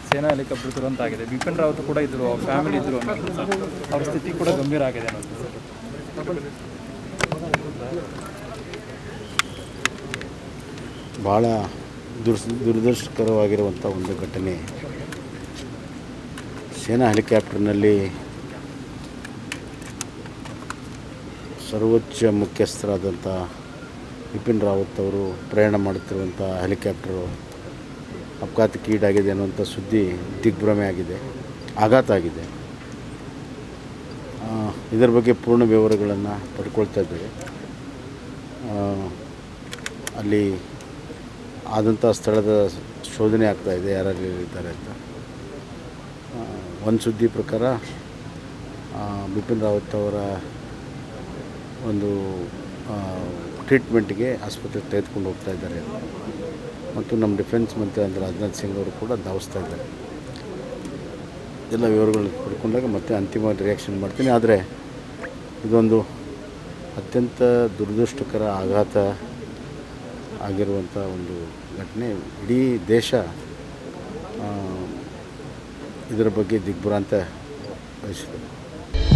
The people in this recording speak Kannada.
ಸೇನಾ ಹೆಲಿಕಾಪ್ಟರ್ ದುರಂತ ಆಗಿದೆ ಬಿಪಿನ್ ರಾವತ್ ಕೂಡ ಇದ್ರು ಅವ್ರ ಫ್ಯಾಮಿಲಿ ಇದ್ರು ಅನ್ನೋದು ಸರ್ ಅವ್ರ ಸ್ಥಿತಿ ಕೂಡ ಗಂಭೀರ ಆಗಿದೆ ಅನ್ನೋದು ಸರ್ ಭಾಳ ದುರ್ ದುರದೃಷ್ಟಕರವಾಗಿರುವಂಥ ಒಂದು ಘಟನೆ ಸೇನಾ ಹೆಲಿಕಾಪ್ಟರ್ನಲ್ಲಿ ಸರ್ವೋಚ್ಚ ಮುಖ್ಯಸ್ಥರಾದಂಥ ಬಿಪಿನ್ ರಾವತ್ ಅವರು ಪ್ರಯಾಣ ಮಾಡುತ್ತಿರುವಂಥ ಹೆಲಿಕಾಪ್ಟರು ಅಪಘಾತಕ್ಕೀಡಾಗಿದೆ ಅನ್ನುವಂಥ ಸುದ್ದಿ ದಿಗ್ಭ್ರಮೆ ಆಗಿದೆ ಆಘಾತ ಆಗಿದೆ ಆ, ಇದರ ಬಗ್ಗೆ ಪೂರ್ಣ ವಿವರಗಳನ್ನು ಪಡ್ಕೊಳ್ತಾ ಇದ್ದೇವೆ ಆ, ಅಲ್ಲಿ ಆದಂಥ ಸ್ಥಳದ ಶೋಧನೆ ಆಗ್ತಾ ಇದೆ ಯಾರು ಇದ್ದಾರೆ ಅಂತ ಒಂದು ಸುದ್ದಿ ಪ್ರಕಾರ ಆ, ಬಿಪಿನ್ ರಾವತ್ ಅವರ ಒಂದು ಟ್ರೀಟ್ಮೆಂಟ್ಗೆ ಆಸ್ಪತ್ರೆಗೆ ತೆಗೆದುಕೊಂಡು ಹೋಗ್ತಾ ಇದ್ದಾರೆ ಮತ್ತು ನಮ್ಮ ಡಿಫೆನ್ಸ್ ಮಂತ್ರಿ ಅಂದರೆ ರಾಜನಾಥ್ ಸಿಂಗ್ ಅವರು ಕೂಡ ಧಾವಿಸ್ತಾ ಇದ್ದಾರೆ ಎಲ್ಲ ವಿವರಗಳು ಪಡ್ಕೊಂಡಾಗ ಮತ್ತೆ ಅಂತಿಮ ರಿಯಾಕ್ಷನ್ ಮಾಡ್ತೀನಿ ಆದರೆ ಇದೊಂದು ಅತ್ಯಂತ ದುರದೃಷ್ಟಕರ ಆಘಾತ ಆಗಿರುವಂಥ ಒಂದು ಘಟನೆ ಇಡೀ ದೇಶ ಆ, ಇದರ ಬಗ್ಗೆ ದಿಗ್ಭ್ರಾಂತ ಬಯಸಿದೆ